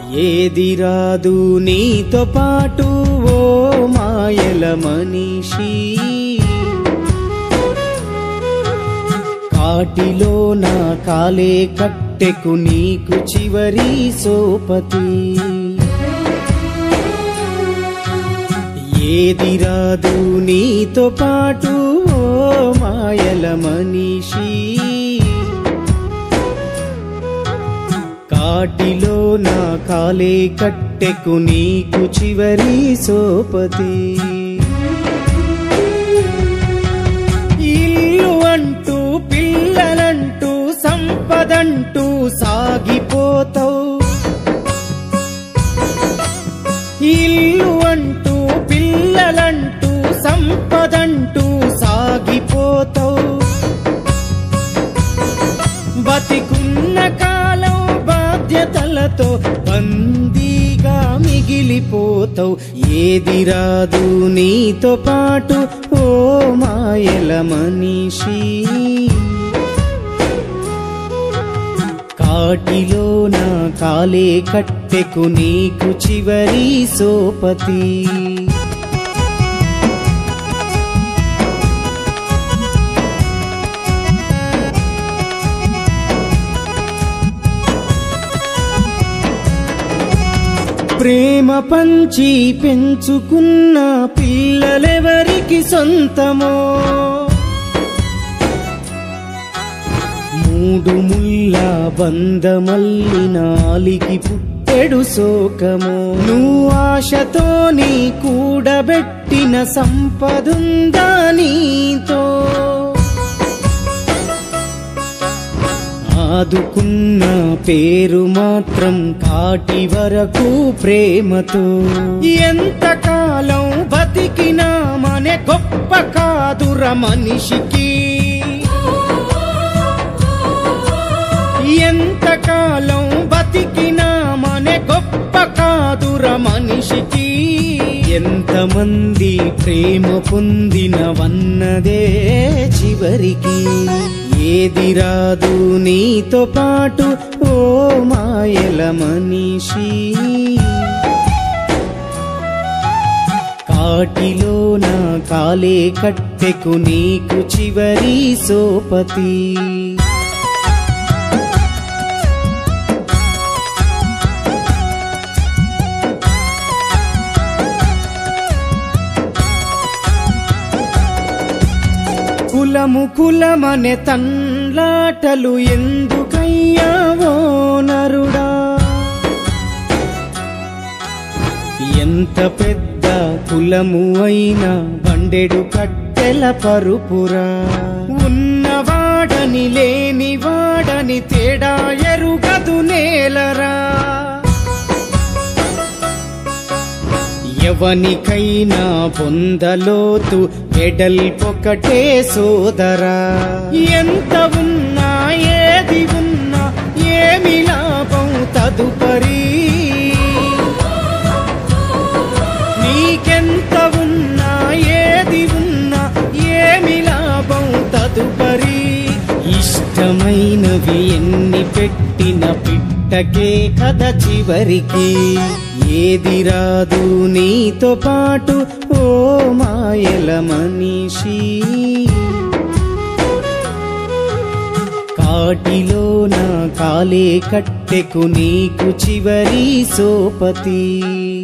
ఏది రాదు నీతో పాటు ఓ మాయల మనిషి కాటిలో నా కాలే కట్టెకు నీకు చివరి సోపతి ఏది రాదు నీతో పాటు ఓ మాయల మనిషి కాటిలో నా కాలే కట్టెకు నీకు చివరి సోపతి ఇల్లు అంటూ పిల్లలంటూ సంపదంటూ సాగిపోతావు ఇల్లు అంటూ పిల్లలంటూ సంపదంటూ సాగిపోతావు బతికున్న కాలం బాధ్యతలతో బందీగా మిగిలిపోతావు ఏది రాదు నీతో పాటు ఓ మాయల మనిషి కాటిలో నా కాలే కట్టెకు నీకు చివరి సోపతి ప్రేమ పంచి పెంచుకున్న పిల్లలెవరికి సొంతమో మూడు ముళ్ళ బందమల్లి నాలికి పుట్టెడు శోకము నువ్వు ఆశతో నీ కూడబెట్టిన సంపదుందా నీతో ఆదుకున్న పేరు మాత్రం కాటి వరకు ప్రేమతో ఎంతకాలం బతికినామనే గొప్ప కాదుర మనిషికి ఎంతకాలం బతికినామనే గొప్ప కాదుర మనిషికి ఎంతమంది ప్రేమ పొందినవన్నదే చివరికి ఏది రాదు నీతో పాటు ఓ మాయల మనిషి కాటిలో నా కాలే కట్టెకు నీకు చివరి సోపతి కులము కులమనే తన్లాటలు ఎందుకయ్యావో నరుడా ఎంత పెద్ద కులము అయినా బండెడు కట్టెల పరుపురా ఉన్నవాడని లేనివాడని తేడా ఎరుగదు నేలరా ఎవనికైనా పొందలోతు మెడల్ పొకటే సోదరా ఎంత ఉన్నా ఏది ఉన్నా ఏమి లాభం తదుపరి నీకెంత ఉన్నా ఏది ఉన్నా ఏమి లాభం తదుపరి ఇష్టమైనవి ఎన్ని పెట్టిన పిట్టకే కథ చివరికి ఏది రాదు నీతో పాటు ఓ మాయల మనిషి కాటిలో నా కాలే కట్టెకు నీకు చివరి సోపతి